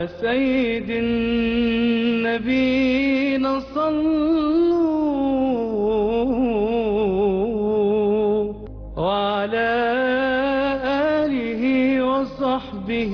سيد النبينا صلوا وعلى آله وصحبه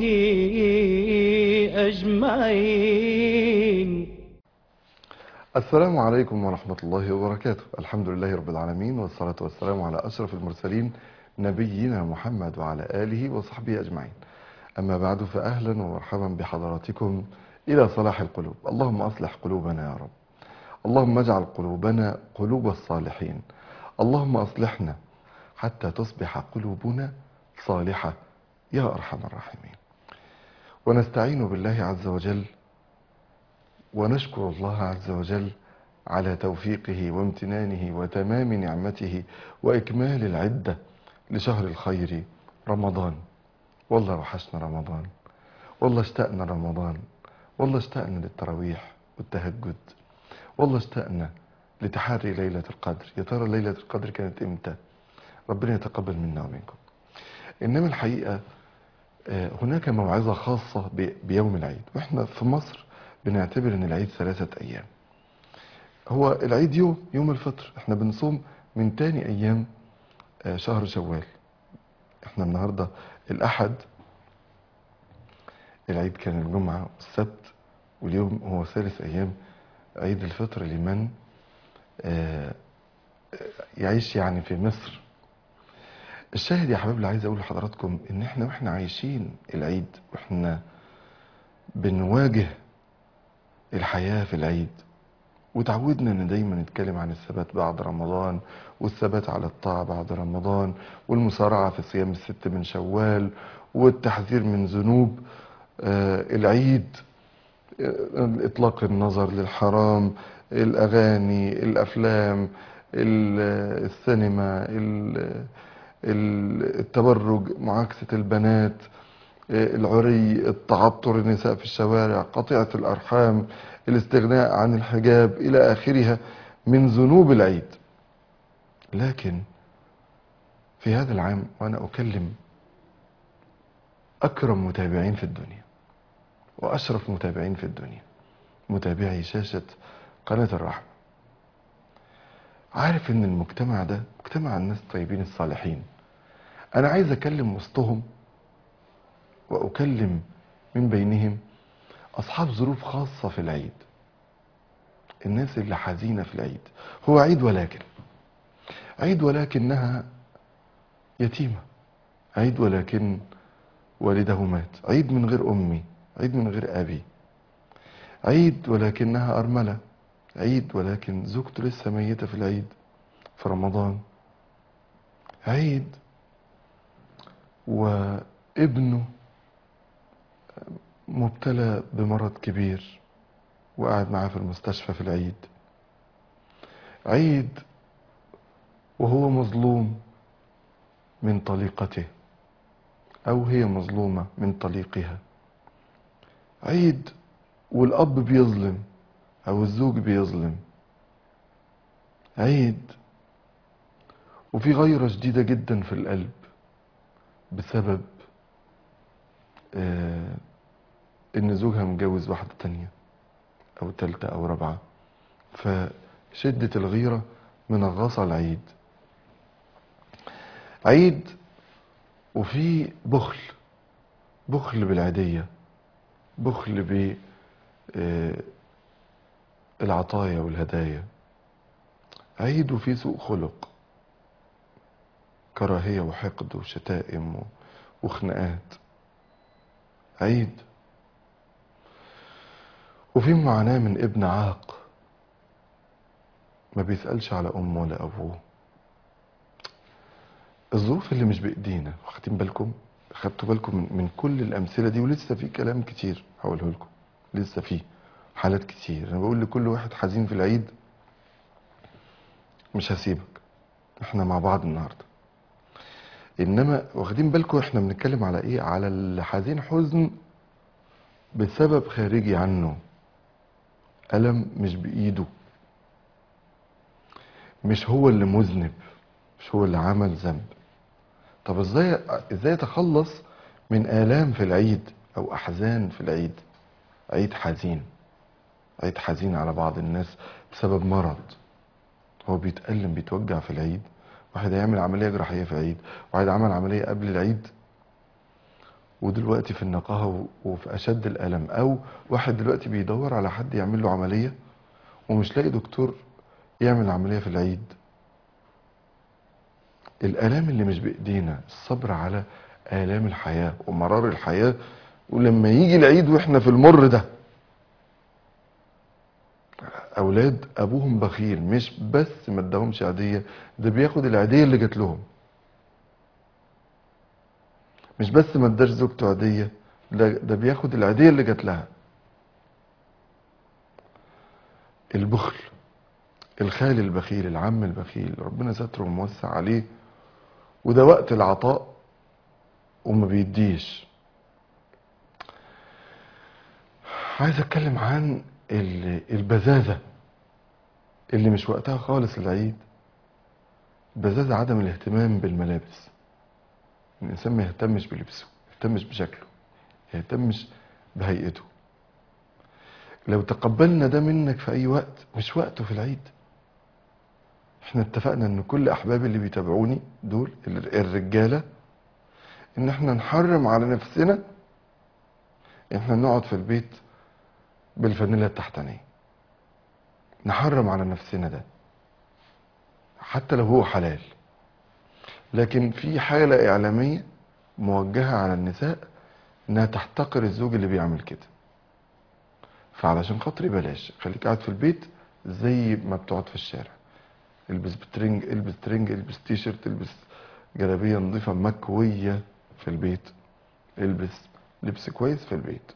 أجمعين السلام عليكم ورحمة الله وبركاته الحمد لله رب العالمين والصلاة والسلام على أشرف المرسلين نبينا محمد وعلى آله وصحبه أجمعين أما بعد فأهلا ومرحبا بحضراتكم إلى صلاح القلوب اللهم أصلح قلوبنا يا رب اللهم اجعل قلوبنا قلوب الصالحين اللهم أصلحنا حتى تصبح قلوبنا صالحة يا أرحم الراحمين ونستعين بالله عز وجل ونشكر الله عز وجل على توفيقه وامتنانه وتمام نعمته وإكمال العدة لشهر الخير رمضان والله وحشنا رمضان والله اشتقنا رمضان والله اشتقنا للتراويح والتهجد والله اشتقنا لتحري ليلة القدر يا ترى ليلة القدر كانت امتى ربنا يتقبل منا ومنكم إنما الحقيقة آه، هناك موعظة خاصة ب- بيوم العيد واحنا في مصر بنعتبر ان العيد ثلاثة ايام هو العيد يوم يوم الفطر احنا بنصوم من تاني ايام آه، شهر شوال احنا النهاردة الاحد العيد كان الجمعة والسبت واليوم هو ثالث ايام عيد الفطر لمن آه، آه، يعيش يعني في مصر الشاهد يا حبايبي اللي عايز اقول لحضراتكم ان احنا واحنا عايشين العيد واحنا بنواجه الحياة في العيد وتعودنا ان دايما نتكلم عن الثبات بعد رمضان والثبات على الطاعة بعد رمضان والمسارعة في صيام الست من شوال والتحذير من ذنوب آه، العيد آه، اطلاق النظر للحرام الاغاني الافلام ال- السينما ال- ال- التبرج معاكسة البنات آه، العري التعطر النساء في الشوارع قطيعة الأرحام الاستغناء عن الحجاب إلى آخرها من ذنوب العيد لكن في هذا العام وأنا أكلم أكرم متابعين في الدنيا وأشرف متابعين في الدنيا متابعي شاشة قناة الرحمة عارف ان المجتمع ده مجتمع الناس الطيبين الصالحين انا عايز اكلم وسطهم واكلم من بينهم اصحاب ظروف خاصة في العيد الناس اللي حزينة في العيد هو عيد ولكن عيد ولكنها يتيمة عيد ولكن والده مات عيد من غير امي عيد من غير ابي عيد ولكنها ارملة عيد ولكن زوجته لسه ميتة في العيد في رمضان عيد وابنه مبتلى بمرض كبير وقاعد معاه في المستشفى في العيد عيد وهو مظلوم من طليقته او هي مظلومة من طليقها عيد والاب بيظلم او الزوج بيظلم عيد وفي غيرة شديدة جدا في القلب بسبب آه ان زوجها متجوز واحدة تانية او تالتة او رابعة فشدة الغيرة منغصة العيد عيد وفي بخل بخل بالعادية بخل ب آه العطايا والهدايا عيد وفيه سوء خلق كراهية وحقد وشتائم و- وخناقات عيد وفي معاناة من ابن عاق ما بيسألش على أمه ولا أبوه الظروف اللي مش بإيدينا واخدين بالكم خدتوا بالكم من, من كل الأمثلة دي ولسه في كلام كتير هقوله لكم لسه في حالات كتير أنا بقول لكل واحد حزين في العيد مش هسيبك احنا مع بعض النهارده انما واخدين بالكم احنا بنتكلم على ايه على اللي حزين حزن بسبب خارجي عنه ألم مش بإيده مش هو اللي مذنب مش هو اللي عمل ذنب طب ازاي ازاي اتخلص من آلام في العيد او احزان في العيد عيد حزين عيد حزين على بعض الناس بسبب مرض هو بيتألم بيتوجع في العيد واحد هيعمل عملية جراحية في العيد واحد عمل عملية قبل العيد ودلوقتي في النقاهة و- وفي أشد الألم أو واحد دلوقتي بيدور على حد يعمل له عملية ومش لاقي دكتور يعمل عملية في العيد الآلام اللي مش بإيدينا الصبر على آلام الحياة ومرار الحياة ولما يجي العيد واحنا في المر ده أولاد أبوهم بخيل مش بس ما اداهمش عيدية ده بياخد العيدية اللي جات لهم مش بس ما اداش زوجته عيدية لا ده بياخد العيدية اللي جات لها البخل الخال البخيل العم البخيل ربنا ستره وموسع عليه وده وقت العطاء وما بيديش عايز اتكلم عن ال- البزازة اللي مش وقتها خالص العيد البزازة عدم الاهتمام بالملابس الإنسان ما يهتمش بلبسه ما يهتمش بشكله ما يهتمش بهيئته لو تقبلنا ده منك في أي وقت مش وقته في العيد احنا اتفقنا ان كل احبابي اللي بيتابعوني دول ال- الرجاله ان احنا نحرم على نفسنا ان احنا نقعد في البيت بالفانيلا التحتانيه نحرم على نفسنا ده حتى لو هو حلال لكن في حاله اعلاميه موجهه على النساء انها تحتقر الزوج اللي بيعمل كده فعلشان خاطري بلاش خليك قاعد في البيت زي ما بتقعد في الشارع البس بترنج البس ترنج البس تي شيرت البس جلابيه نظيفه مكويه في البيت البس لبس كويس في البيت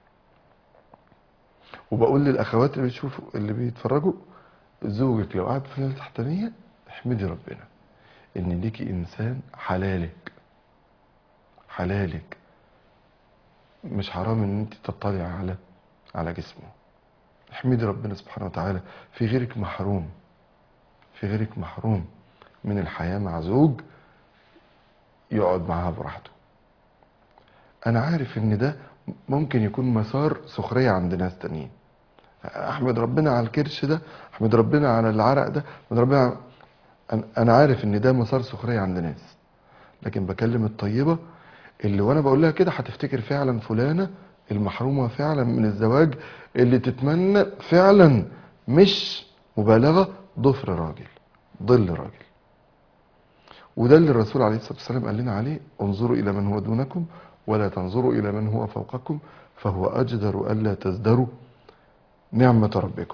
وبقول للاخوات اللي بيشوفوا اللي بيتفرجوا زوجك لو قعد في الليله التحتانيه احمدي ربنا ان ليكي انسان حلالك حلالك مش حرام ان انت تطلع على على جسمه احمدي ربنا سبحانه وتعالى في غيرك محروم في غيرك محروم من الحياة مع زوج يقعد معاها براحته انا عارف ان ده ممكن يكون مسار سخرية عند ناس تانيين احمد ربنا على الكرش ده احمد ربنا على العرق ده احمد ربنا على... أنا- انا عارف ان ده مسار سخرية عند ناس لكن بكلم الطيبة اللي وانا بقول لها كده هتفتكر فعلا فلانة المحرومة فعلا من الزواج اللي تتمنى فعلا مش مبالغة ضفر راجل ظل راجل وده اللي الرسول عليه الصلاة والسلام قال لنا عليه انظروا إلى من هو دونكم ولا تنظروا إلى من هو فوقكم فهو أجدر ألا تزدروا نعمة ربكم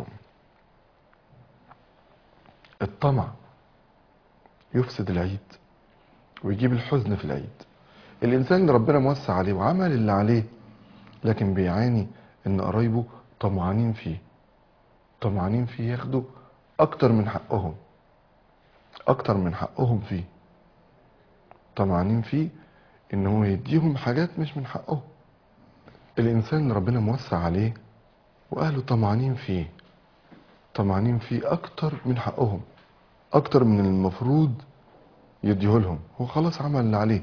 الطمع يفسد العيد ويجيب الحزن في العيد الإنسان اللي ربنا موسع عليه وعمل اللي عليه لكن بيعاني إن قرايبه طمعانين فيه طمعانين فيه ياخدوا أكتر من حقهم أكتر من حقهم فيه طمعانين فيه إن هو يديهم حاجات مش من حقهم الإنسان اللي ربنا موسع عليه وأهله طمعانين فيه طمعانين فيه أكتر من حقهم أكتر من المفروض يديه لهم هو خلاص عمل اللي عليه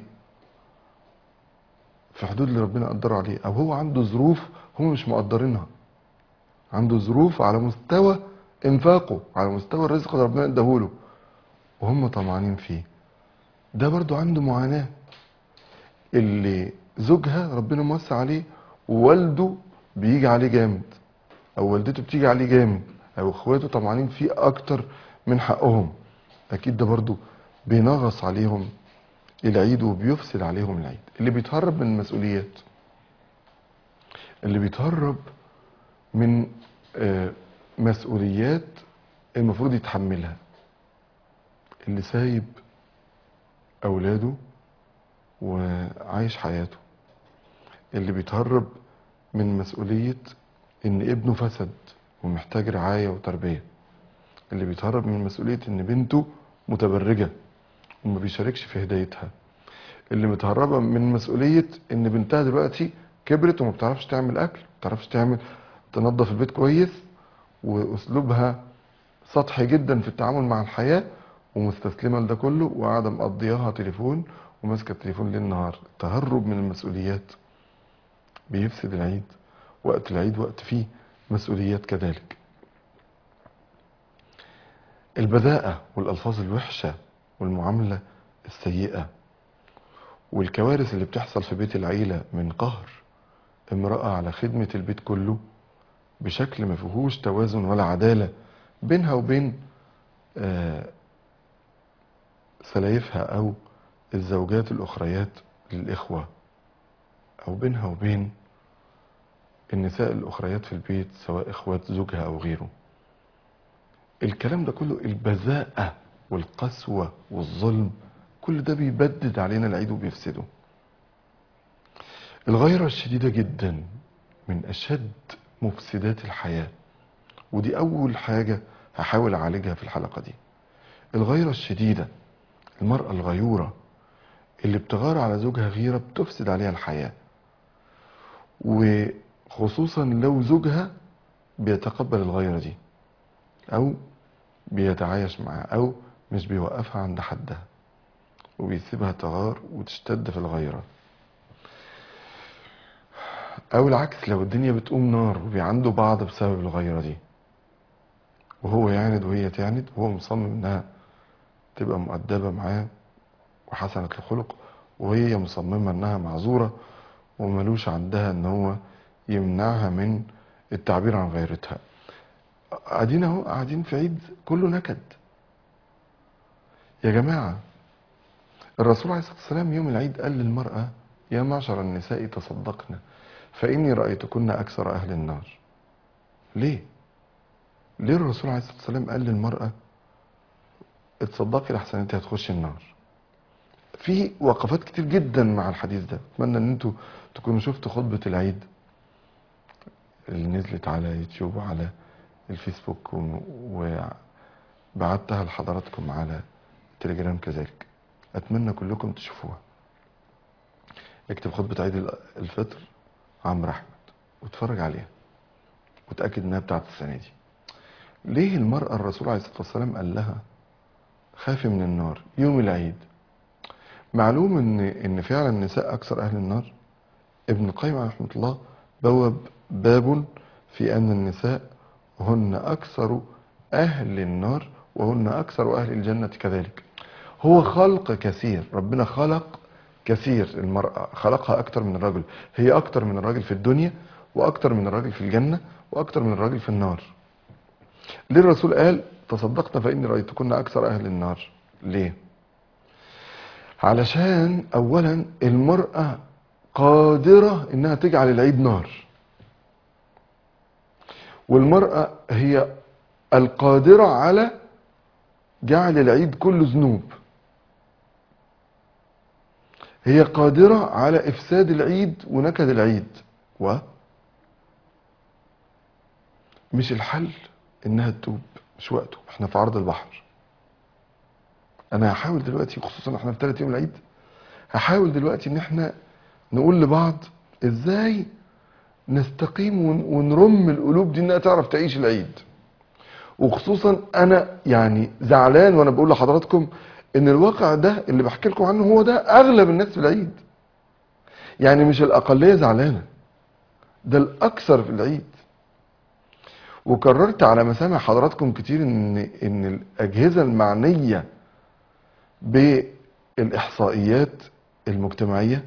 في حدود اللي ربنا قدره عليه أو هو عنده ظروف هم مش مقدرينها عنده ظروف على مستوى انفاقه على مستوى الرزق اللي ربنا اداهوله وهم طمعانين فيه ده برضو عنده معاناة اللي زوجها ربنا موسع عليه ووالده بيجي عليه جامد او والدته بتيجي عليه جامد او اخواته طمعانين فيه اكتر من حقهم اكيد ده برضو بينغص عليهم العيد وبيفسد عليهم العيد اللي بيتهرب من المسؤوليات اللي بيتهرب من آه، مسؤوليات المفروض يتحملها اللي سايب اولاده وعايش حياته اللي بيتهرب من مسؤولية ان ابنه فسد ومحتاج رعاية وتربية اللي بيتهرب من مسؤولية ان بنته متبرجة وما بيشاركش في هدايتها اللي متهربة من مسؤولية ان بنتها دلوقتي كبرت وما بتعرفش تعمل اكل ما بتعرفش تعمل تنظف البيت كويس واسلوبها سطحي جدا في التعامل مع الحياة ومستسلمة لده كله وقاعدة مقضياها تليفون وماسكة التليفون ليل نهار التهرب من المسؤوليات بيفسد العيد وقت العيد وقت فيه مسؤوليات كذلك البذاءة والألفاظ الوحشة والمعاملة السيئة والكوارث اللي بتحصل في بيت العيلة من قهر امرأة على خدمة البيت كله بشكل ما فيهوش توازن ولا عدالة بينها وبين آه، سلايفها أو الزوجات الأخريات للإخوة أو بينها وبين النساء الأخريات في البيت سواء إخوات زوجها أو غيره الكلام ده كله البذاءة والقسوة والظلم كل ده بيبدد علينا العيد وبيفسده الغيرة الشديدة جدا من أشد مفسدات الحياة ودي أول حاجة هحاول أعالجها في الحلقة دي الغيرة الشديدة المرأة الغيورة اللي بتغار على زوجها غيرة بتفسد عليها الحياة وخصوصا لو زوجها بيتقبل الغيرة دي أو بيتعايش معاها أو مش بيوقفها عند حدها وبيسيبها تغار وتشتد في الغيرة أو العكس لو الدنيا بتقوم نار وبيعندوا بعض بسبب الغيرة دي وهو يعند وهي تعند وهو مصمم إنها تبقى مؤدبة معاه وحسنة الخلق وهي مصممة إنها معذورة وملوش عندها إن هو يمنعها من التعبير عن غيرتها قاعدين اهو قاعدين في عيد كله نكد يا جماعة الرسول عليه الصلاة والسلام يوم العيد قال للمرأة يا معشر النساء تصدقن فإني رأيتكن أكثر أهل النار ليه؟ ليه الرسول عليه الصلاة والسلام قال للمرأة اتصدقي لحسن انت هتخشي النار في وقفات كتير جدا مع الحديث ده اتمنى ان انتوا تكونوا شفتوا خطبة العيد اللي نزلت على يوتيوب وعلى الفيسبوك و- وبعتها لحضراتكم على التليجرام كذلك اتمنى كلكم تشوفوها اكتب خطبة عيد ال- الفطر عمرو احمد واتفرج عليها وتأكد انها بتاعت السنة دي ليه المرأة الرسول عليه الصلاة والسلام قال لها خافي من النار يوم العيد معلوم ان ان فعلا النساء اكثر اهل النار ابن القيم عليه رحمه الله بوب باب في ان النساء هن اكثر اهل النار وهن اكثر اهل الجنه كذلك هو خلق كثير ربنا خلق كثير المرأة خلقها أكتر من الرجل هي أكتر من الراجل في الدنيا وأكتر من الراجل في الجنة وأكتر من الراجل في النار ليه الرسول قال تصدقنا فإني رأيتكن أكثر أهل النار ليه علشان أولا المرأة قادرة إنها تجعل العيد نار والمرأة هي القادرة على جعل العيد كله ذنوب هي قادرة على إفساد العيد ونكد العيد و مش الحل إنها تتوب مش وقته احنا في عرض البحر أنا هحاول دلوقتي خصوصا احنا في ثالث يوم العيد هحاول دلوقتي إن احنا نقول لبعض إزاي نستقيم ون- ونرم القلوب دي إنها تعرف تعيش العيد وخصوصا أنا يعني زعلان وأنا بقول لحضراتكم ان الواقع ده اللي بحكي لكم عنه هو ده اغلب الناس في العيد يعني مش الاقليه زعلانه ده الاكثر في العيد وكررت على مسامع حضراتكم كتير ان ان الاجهزه المعنيه بالاحصائيات المجتمعيه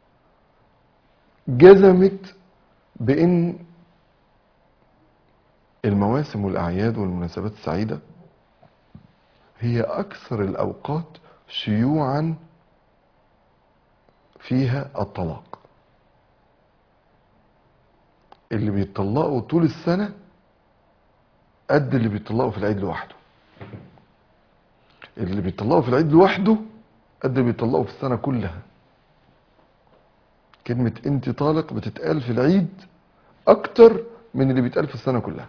جزمت بان المواسم والاعياد والمناسبات السعيده هي أكثر الأوقات شيوعا فيها الطلاق اللي بيطلقوا طول السنة قد اللي بيطلقوا في العيد لوحده اللي بيطلقوا في العيد لوحده قد اللي بيطلقوا في السنة كلها كلمة انت طالق بتتقال في العيد أكتر من اللي بيتقال في السنة كلها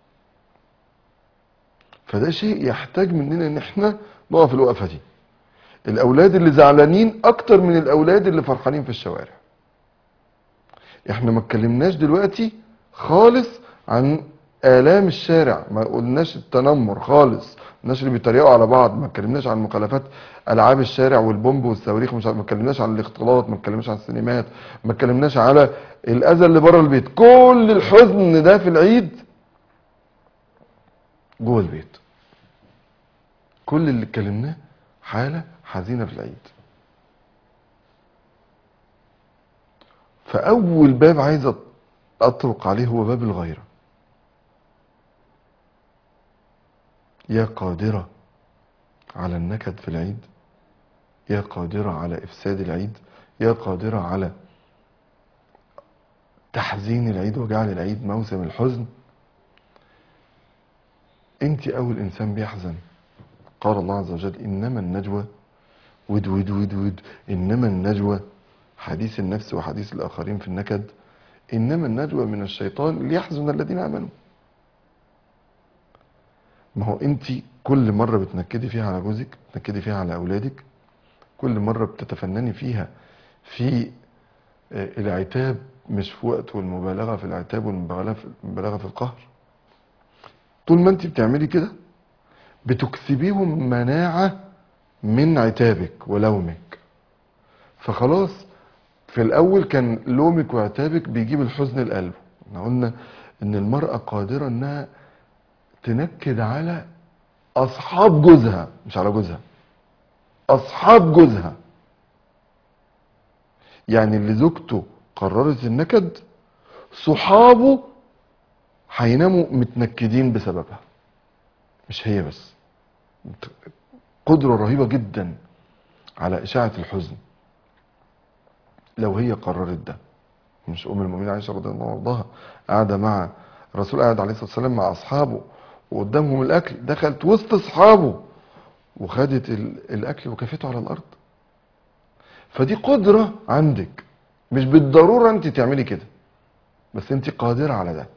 فده شيء يحتاج مننا ان احنا نقف الوقفه دي الاولاد اللي زعلانين اكتر من الاولاد اللي فرحانين في الشوارع احنا ما اتكلمناش دلوقتي خالص عن آلام الشارع ما قلناش التنمر خالص ما قلناش اللي بيتريقوا على بعض ما اتكلمناش عن مخالفات ألعاب الشارع والبومب والصواريخ مش عارف- ما اتكلمناش عن الاختلاط ما اتكلمناش عن السينمات ما اتكلمناش على الأذى اللي بره البيت كل الحزن ده في العيد جوه البيت كل اللي اتكلمناه حالة حزينة في العيد فأول باب عايز أط- أطرق عليه هو باب الغيرة يا قادرة على النكد في العيد يا قادرة على إفساد العيد يا قادرة على تحزين العيد وجعل العيد موسم الحزن انت اول انسان بيحزن قال الله عز وجل انما النجوى ود ود ود ود انما النجوى حديث النفس وحديث الاخرين في النكد انما النجوى من الشيطان ليحزن الذين امنوا ما هو انت كل مره بتنكدي فيها على جوزك بتنكدي فيها على اولادك كل مره بتتفنني فيها في آه، العتاب مش في وقت والمبالغه في العتاب والمبالغه في المبالغه في القهر طول ما انت بتعملي كده بتكسبيهم مناعه من عتابك ولومك فخلاص في الاول كان لومك وعتابك بيجيب الحزن لقلبه احنا قلنا ان المراه قادره انها تنكد على اصحاب جوزها مش على جوزها اصحاب جوزها يعني اللي زوجته قررت النكد صحابه هيناموا متنكدين بسببها مش هي بس قدرة رهيبة جدا على إشاعة الحزن لو هي قررت ده مش أم المؤمنين عائشة رضي الله عنها قاعدة مع الرسول قاعد عليه الصلاة والسلام مع أصحابه وقدامهم الأكل دخلت وسط أصحابه وخدت ال- الأكل وكفته على الأرض فدي قدرة عندك مش بالضرورة أنت تعملي كده بس أنت قادرة على ده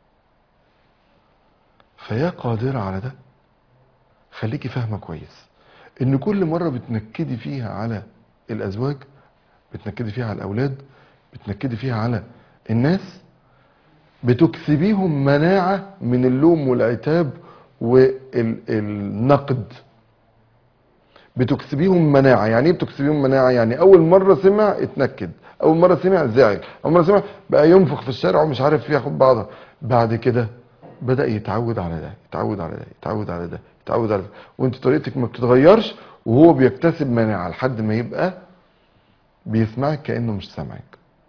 فيا قادرة على ده خليكي فاهمة كويس ان كل مرة بتنكدي فيها على الازواج بتنكدي فيها على الاولاد بتنكدي فيها على الناس بتكسبيهم مناعة من اللوم والعتاب والنقد بتكسبيهم مناعة يعني ايه بتكسبيهم مناعة يعني اول مرة سمع اتنكد اول مرة سمع زعل اول مرة سمع بقى ينفخ في الشارع ومش عارف ياخد بعضه بعد كده بدأ يتعود على ده يتعود على ده يتعود على ده يتعود على ده وانت طريقتك ما بتتغيرش وهو بيكتسب مناعة لحد ما يبقى بيسمعك كأنه مش سامعك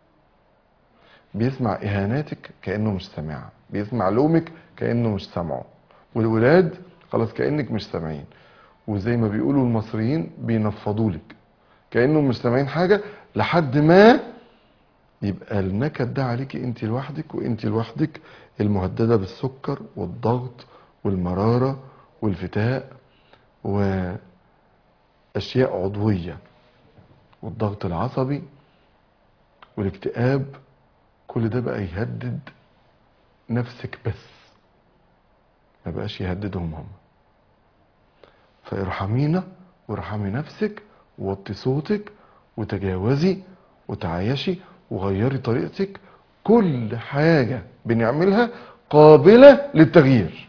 بيسمع إهاناتك كأنه مش سامعها بيسمع لومك كأنه مش سامعه والولاد خلاص كأنك مش سامعين وزي ما بيقولوا المصريين بينفضوا لك كأنهم مش سامعين حاجة لحد ما يبقى النكد ده عليكي انت لوحدك وانت لوحدك المهددة بالسكر والضغط والمرارة والفتاء وأشياء عضوية والضغط العصبي والاكتئاب كل ده بقى يهدد نفسك بس ما بقاش يهددهم هم فارحمينا وارحمي نفسك ووطي صوتك وتجاوزي وتعايشي وغيري طريقتك كل حاجة بنعملها قابلة للتغيير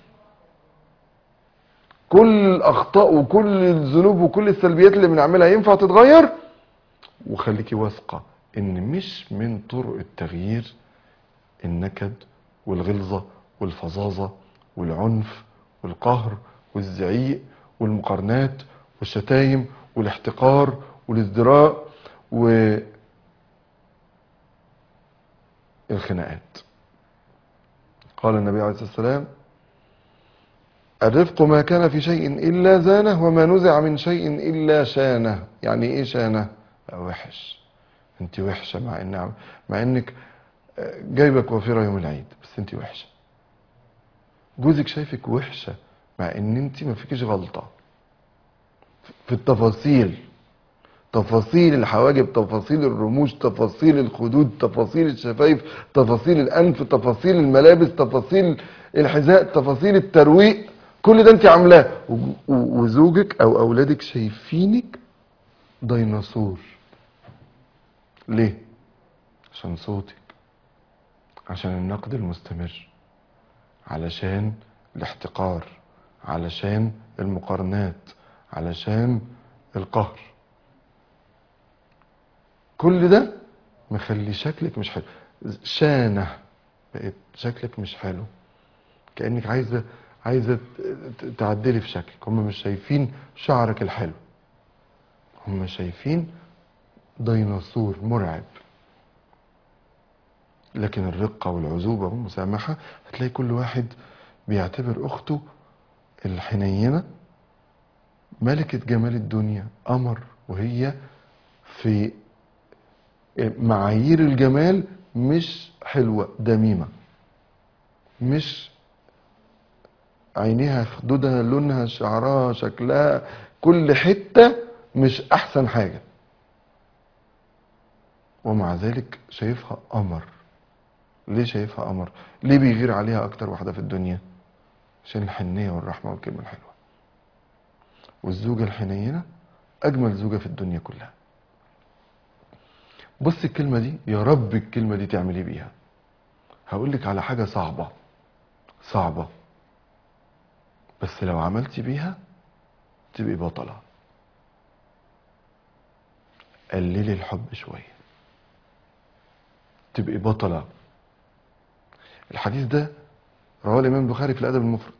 كل الأخطاء وكل الذنوب وكل السلبيات اللي بنعملها ينفع تتغير وخليكي واثقة إن مش من طرق التغيير النكد والغلظة والفظاظة والعنف والقهر والزعيق والمقارنات والشتايم والاحتقار والازدراء والخناقات قال النبي عليه الصلاة والسلام الرفق ما كان في شيء إلا زانه وما نزع من شيء إلا شانه يعني إيه شانه بقى وحش انت وحشة مع إن مع إنك جايبة كوافيرة يوم العيد بس انت وحشة جوزك شايفك وحشة مع ان انت ما فيكيش غلطة في التفاصيل تفاصيل الحواجب تفاصيل الرموش تفاصيل الخدود تفاصيل الشفايف تفاصيل الانف تفاصيل الملابس تفاصيل الحذاء تفاصيل الترويق كل ده انت عاملاه و- و- وزوجك او اولادك شايفينك ديناصور ليه عشان صوتك عشان النقد المستمر علشان الاحتقار علشان المقارنات علشان القهر كل ده مخلي شكلك مش حلو شانه بقيت شكلك مش حلو كانك عايزه عايزه ت- تعدلي في شكلك هم مش شايفين شعرك الحلو هم شايفين ديناصور مرعب لكن الرقة والعزوبة والمسامحة هتلاقي كل واحد بيعتبر أخته الحنينة ملكة جمال الدنيا قمر وهي في معايير الجمال مش حلوة دميمة مش عينيها خدودها لونها شعرها شكلها كل حتة مش أحسن حاجة ومع ذلك شايفها قمر ليه شايفها قمر ليه بيغير عليها أكتر واحدة في الدنيا عشان الحنية والرحمة والكلمة الحلوة والزوجة الحنينة أجمل زوجة في الدنيا كلها بص الكلمة دي يا رب الكلمة دي تعملي بيها هقول لك على حاجة صعبة صعبة بس لو عملتي بيها تبقي بطلة قللي الحب شوية تبقي بطلة الحديث ده رواه الإمام البخاري في الأدب المفرد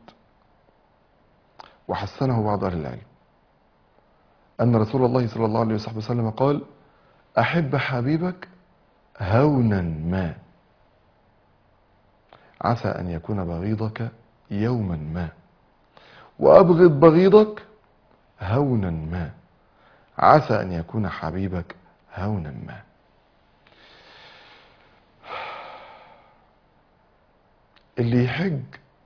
وحسنه بعض أهل العلم أن رسول الله صلى الله عليه وصحبه وسلم قال أحب حبيبك هونا ما عسى أن يكون بغيضك يوما ما وأبغض بغيضك هونا ما عسى أن يكون حبيبك هونا ما اللي يحج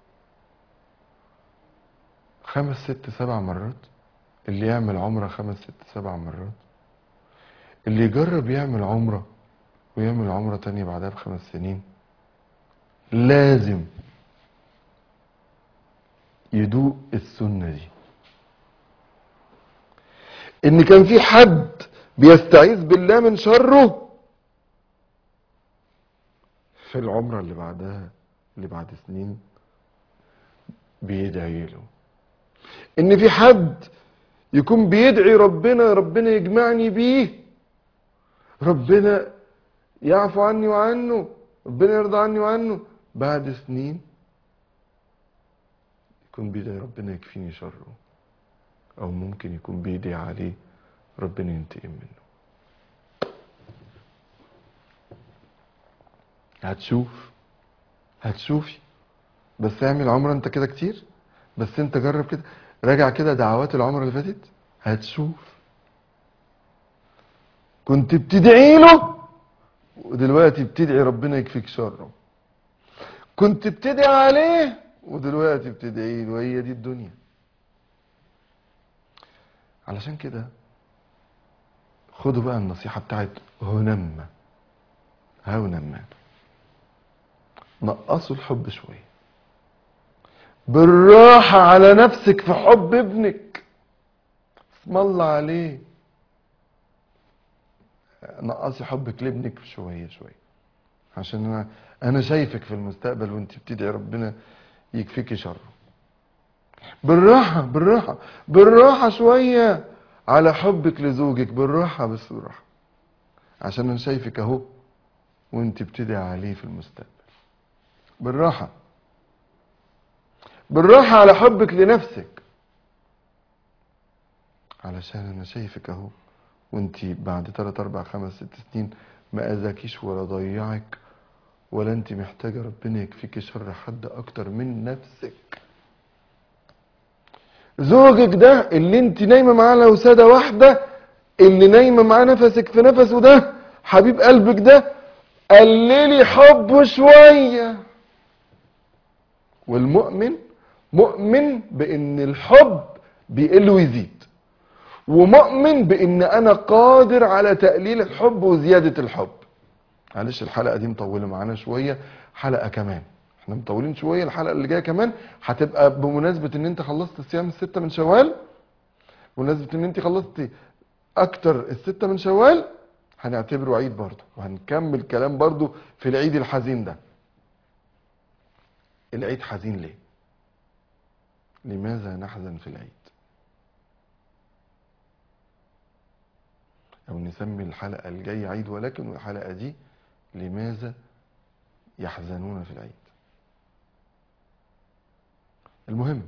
خمس ست سبع مرات اللي يعمل عمرة خمس ست سبع مرات اللي يجرب يعمل عمرة ويعمل عمرة تانية بعدها بخمس سنين لازم يدوق السنة دي ان كان في حد بيستعيذ بالله من شره في العمرة اللي بعدها اللي بعد سنين بيدعي له ان في حد يكون بيدعي ربنا ربنا يجمعني بيه ربنا يعفو عني وعنه ربنا يرضى عني وعنه بعد سنين يكون بيدعي ربنا يكفيني شره او ممكن يكون بيدعي عليه ربنا ينتقم منه هتشوف هتشوفي بس اعمل عمره انت كده كتير بس انت جرب كده راجع كده دعوات العمره اللي فاتت هتشوف كنت بتدعي له ودلوقتي بتدعي ربنا يكفيك شره كنت بتدعي عليه ودلوقتي بتدعي له هي دي الدنيا علشان كده خدوا بقى النصيحة بتاعت هنما هونما نقصوا الحب شوية بالراحة على نفسك في حب ابنك اسم الله عليه نقصي حبك لابنك شوية شوية عشان انا انا شايفك في المستقبل وانت بتدعي ربنا يكفيكي شره بالراحة بالراحة بالراحة شوية على حبك لزوجك بالراحة بس بالراحة عشان انا شايفك اهو وانت بتدعي عليه في المستقبل بالراحة بالراحة على حبك لنفسك علشان انا شايفك اهو وانت بعد 3 4 5 6 سنين ما اذاكيش ولا ضيعك ولا انت محتاجة ربنا يكفيك شر حد اكتر من نفسك زوجك ده اللي انت نايمة معاه لو سادة واحدة اللي نايمة معاه نفسك في نفسه ده حبيب قلبك ده قللي حبه شوية والمؤمن مؤمن بان الحب بيقل ويزيد ومؤمن بان انا قادر على تقليل الحب وزيادة الحب معلش الحلقة دي مطولة معانا شوية حلقة كمان احنا مطولين شوية الحلقة اللي جاية كمان هتبقى بمناسبة ان انت خلصت صيام الستة من شوال بمناسبة ان انت خلصت اكتر الستة من شوال هنعتبره عيد برضه وهنكمل كلام برضه في العيد الحزين ده العيد حزين ليه لماذا نحزن في العيد او نسمي الحلقة الجاية عيد ولكن الحلقة دي لماذا يحزنون في العيد المهم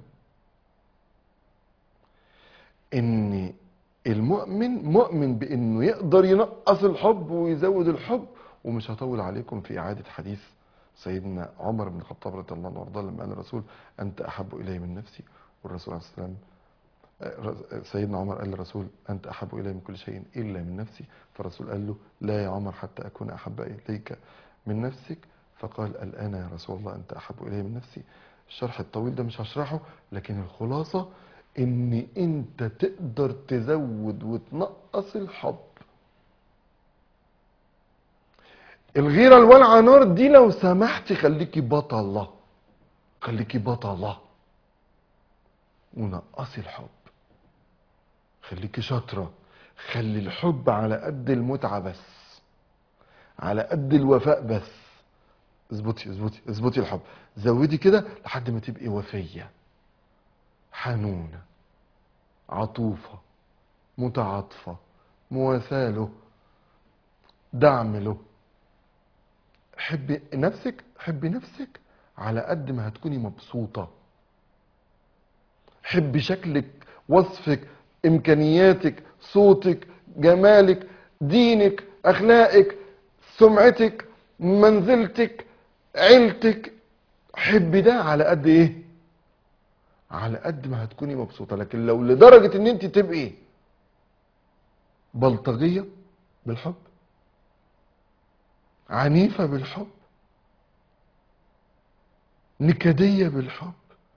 ان المؤمن مؤمن بانه يقدر ينقص الحب ويزود الحب ومش هطول عليكم في اعاده حديث سيدنا عمر بن الخطاب رضي الله عنه وارضاه لما قال الرسول انت احب الي من نفسي والرسول عليه السلام سيدنا عمر قال للرسول انت احب الي من كل شيء الا من نفسي فالرسول قال له لا يا عمر حتى اكون احب اليك من نفسك فقال الان يا رسول الله انت احب الي من نفسي الشرح الطويل ده مش هشرحه لكن الخلاصه ان انت تقدر تزود وتنقص الحب الغيره الولعه نار دي لو سمحتي خليكي بطله خليكي بطله ونقصي الحب خليكي شاطره خلي الحب على قد المتعه بس على قد الوفاء بس اظبطي اظبطي اظبطي الحب زودي كده لحد ما تبقي وفيه حنونه عطوفه متعاطفه مواساه له دعم له حبي نفسك حبي نفسك على قد ما هتكوني مبسوطه حبي شكلك وصفك امكانياتك صوتك جمالك دينك اخلاقك سمعتك منزلتك عيلتك حبي ده على قد ايه على قد ما هتكوني مبسوطه لكن لو لدرجه ان انت تبقي بلطجيه بالحب عنيفه بالحب نكديه بالحب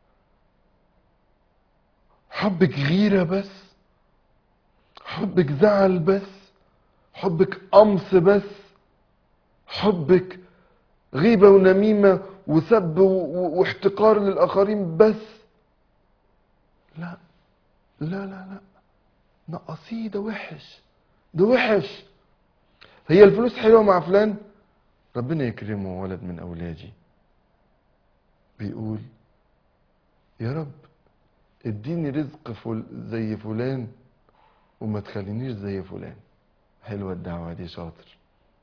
حبك غيره بس حبك زعل بس حبك قمص بس حبك غيبة ونميمة وسب و- واحتقار للآخرين بس لا لا لا لا نقصيه ده وحش ده وحش هي الفلوس حلوة مع فلان ربنا يكرمه ولد من أولادي بيقول يا رب اديني رزق فل زي فلان وما تخلينيش زي فلان حلوة الدعوة دي شاطر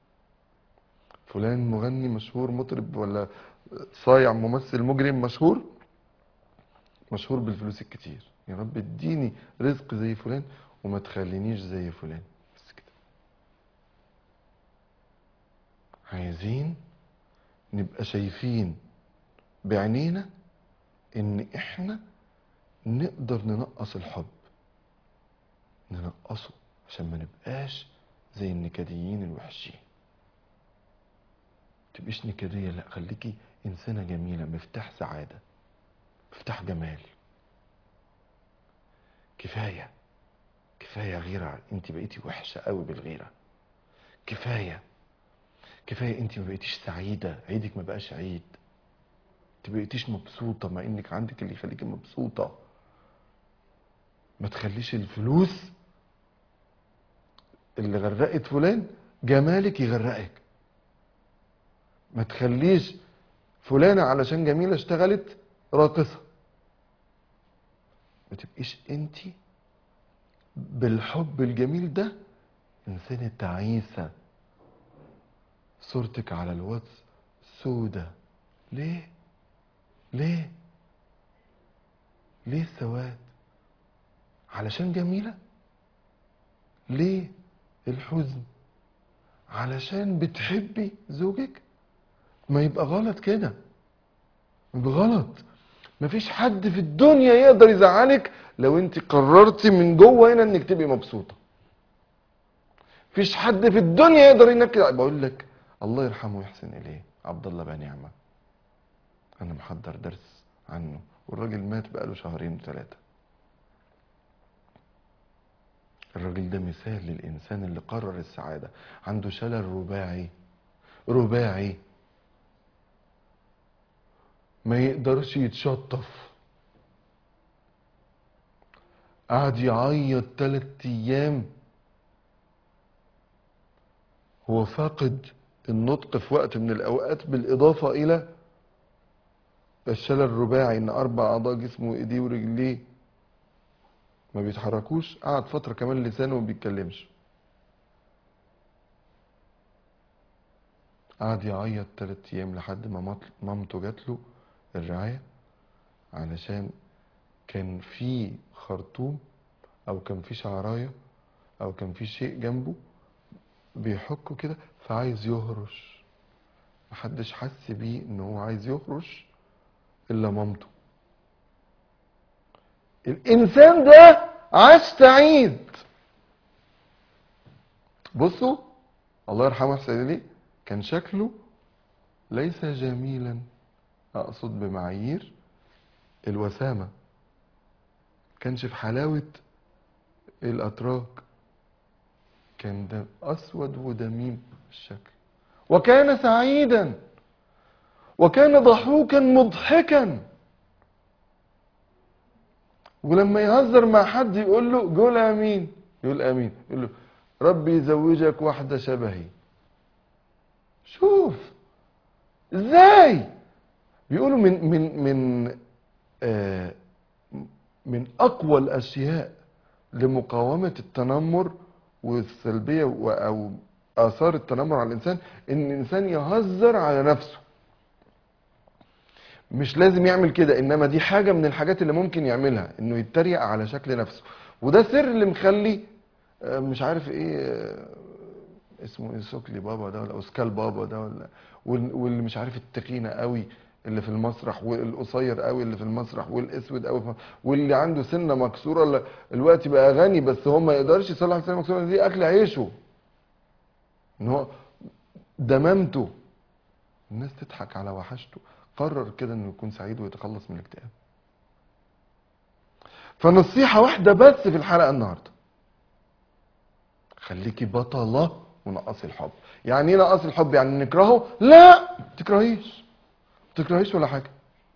فلان مغني مشهور مطرب ولا صايع ممثل مجرم مشهور مشهور بالفلوس الكتير يا رب اديني رزق زي فلان وما تخلينيش زي فلان بس كده عايزين نبقى شايفين بعينينا ان احنا نقدر ننقص الحب ننقصه عشان ما نبقاش زي النكديين الوحشين تبقيش نكدية لا خليكي إنسانة جميلة مفتاح سعادة مفتاح جمال كفاية كفاية غيرة انت بقيتي وحشة قوي بالغيرة كفاية كفاية انت ما بقيتيش سعيدة عيدك ما بقاش عيد انت بقيتيش مبسوطة مع انك عندك اللي يخليكي مبسوطة ما تخليش الفلوس اللي غرقت فلان جمالك يغرقك ما تخليش فلانة علشان جميلة اشتغلت راقصة ما تبقيش انت بالحب الجميل ده انسانة تعيسة صورتك على الواتس سودة ليه ليه ليه السواد علشان جميلة ليه الحزن علشان بتحبي زوجك ما يبقى غلط كده يبقى غلط مفيش حد في الدنيا يقدر يزعلك لو انت قررتي من جوه هنا انك تبقي مبسوطه مفيش حد في الدنيا يقدر انك بقول لك الله يرحمه ويحسن اليه عبد الله بن نعمه انا محضر درس عنه والراجل مات بقاله شهرين وثلاثه الراجل ده مثال للانسان اللي قرر السعاده عنده شلل رباعي رباعي ما يقدرش يتشطف قعد يعيط تلات ايام هو فاقد النطق في وقت من الاوقات بالاضافه الى الشلل الرباعي ان اربع اعضاء جسمه ايديه ورجليه ما بيتحركوش قعد فتره كمان لسانه ما بيتكلمش قعد يعيط تلات ايام لحد ما مط- مامته جات له الرعايه علشان كان في خرطوم او كان في شعرايه او كان في شيء جنبه بيحكه كده فعايز يهرش محدش حس بيه ان هو عايز يهرش الا مامته الانسان ده عاش سعيد بصوا الله يرحمه حسين علي كان شكله ليس جميلا اقصد بمعايير الوسامه كانش في حلاوه الاتراك كان ده اسود ودميم الشكل وكان سعيدا وكان ضحوكا مضحكا ولما يهزر مع حد يقول له قول امين يقول امين يقول له ربي يزوجك واحده شبهي شوف ازاي بيقولوا من من من آه من اقوى الاشياء لمقاومه التنمر والسلبيه و- او اثار التنمر على الانسان ان الانسان يهزر على نفسه مش لازم يعمل كده انما دي حاجه من الحاجات اللي ممكن يعملها انه يتريق على شكل نفسه وده سر اللي مخلي آه، مش عارف ايه آه، اسمه ايه سوكلي بابا ده ولا اوسكال بابا ده ولا وال- واللي مش عارف التخينه قوي اللي في المسرح والقصير قوي اللي في المسرح والاسود قوي في- واللي عنده سنه مكسوره ل- الوقت بقى غني بس هو ما يقدرش يصلح السنه المكسوره دي اكل عيشه ان هو دمامته الناس تضحك على وحشته قرر كده انه يكون سعيد ويتخلص من الاكتئاب فنصيحة واحدة بس في الحلقة النهاردة خليكي بطلة ونقصي الحب يعني ايه نقصي الحب يعني نكرهه لا تكرهيش تكرهيش ولا حاجة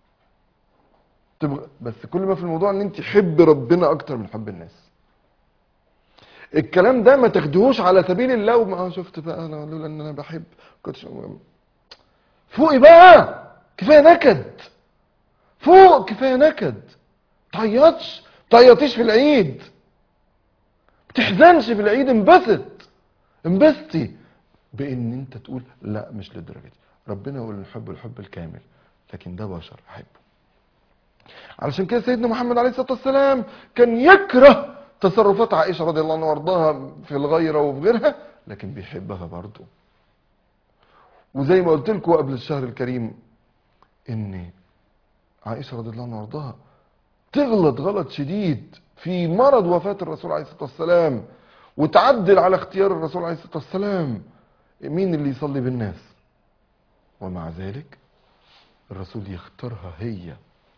تبغى بس كل ما في الموضوع ان انت حب ربنا اكتر من حب الناس الكلام ده ما تاخدهوش على سبيل الله وما شفت بقى انا لولا ان انا بحب كنتش فوقي بقى كفايه نكد فوق كفايه نكد تعيطش تعيطيش في العيد تحزنش في العيد انبسط انبسطي بان انت تقول لا مش للدرجه دي ربنا يقول نحب الحب الكامل لكن ده بشر احبه علشان كده سيدنا محمد عليه الصلاه والسلام كان يكره تصرفات عائشه رضي الله عنها وارضاها في الغيره وفي غيرها لكن بيحبها برضه وزي ما قلت لكم قبل الشهر الكريم ان عائشه رضي الله عنها وارضاها تغلط غلط شديد في مرض وفاه الرسول عليه الصلاه والسلام وتعدل على اختيار الرسول عليه الصلاه والسلام مين اللي يصلي بالناس ومع ذلك الرسول يختارها هي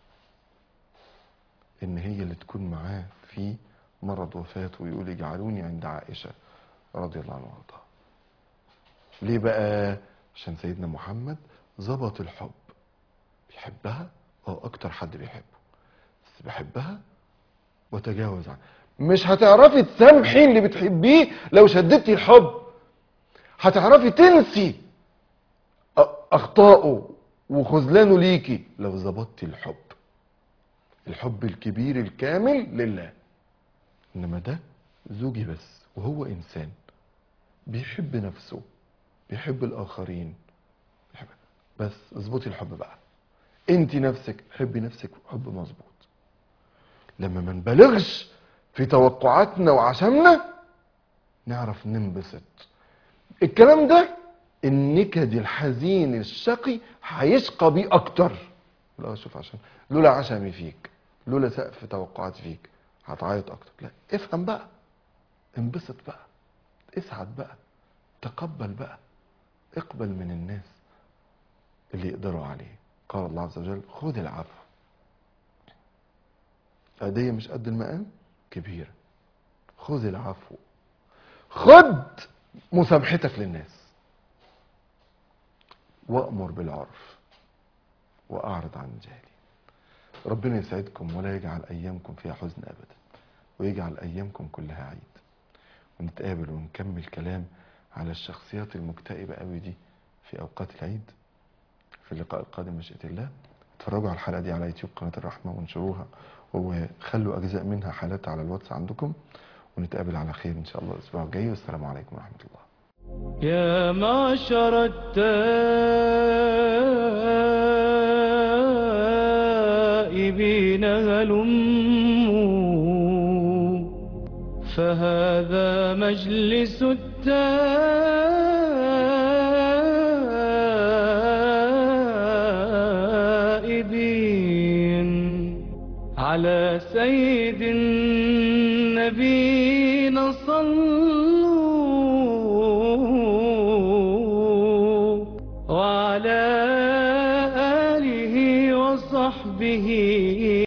ان هي اللي تكون معاه في مرض وفاته ويقول اجعلوني عند عائشه رضي الله عنها وارضاها ليه بقى عشان سيدنا محمد ظبط الحب بيحبها هو اكتر حد بيحبه بس بحبها وتجاوز عنها مش هتعرفي تسامحي اللي بتحبيه لو شددتي الحب هتعرفي تنسي أ- اخطائه وخذلانه ليكي لو ظبطتي الحب الحب الكبير الكامل لله انما ده زوجي بس وهو انسان بيحب نفسه بيحب الاخرين بيحب بس اظبطي الحب بقى انت نفسك حبي نفسك حب مظبوط لما ما نبالغش في توقعاتنا وعشمنا نعرف ننبسط الكلام ده النكد الحزين الشقي هيشقى بيه اكتر لا شوف عشان لولا عشمي فيك لولا سقف توقعاتي فيك هتعيط اكتر لا افهم بقى انبسط بقى اسعد بقى تقبل بقى اقبل من الناس اللي يقدروا عليه قال الله عز وجل خذ العفو هدية مش قد المقام كبيرة خذ العفو خد مسامحتك للناس وأمر بالعرف وأعرض عن الجاهلين ربنا يسعدكم ولا يجعل أيامكم فيها حزن أبدا ويجعل أيامكم كلها عيد ونتقابل ونكمل كلام على الشخصيات المكتئبة قوي دي في أوقات العيد في اللقاء القادم مشيئة الله اتفرجوا على الحلقة دي على يوتيوب قناة الرحمة وانشروها وخلوا أجزاء منها حالات على الواتس عندكم ونتقابل على خير إن شاء الله الأسبوع الجاي والسلام عليكم ورحمة الله يا معشر التائبين هلموا فهذا مجلس التائبين على سيد النبينا صلوا وعلى آله وصحبه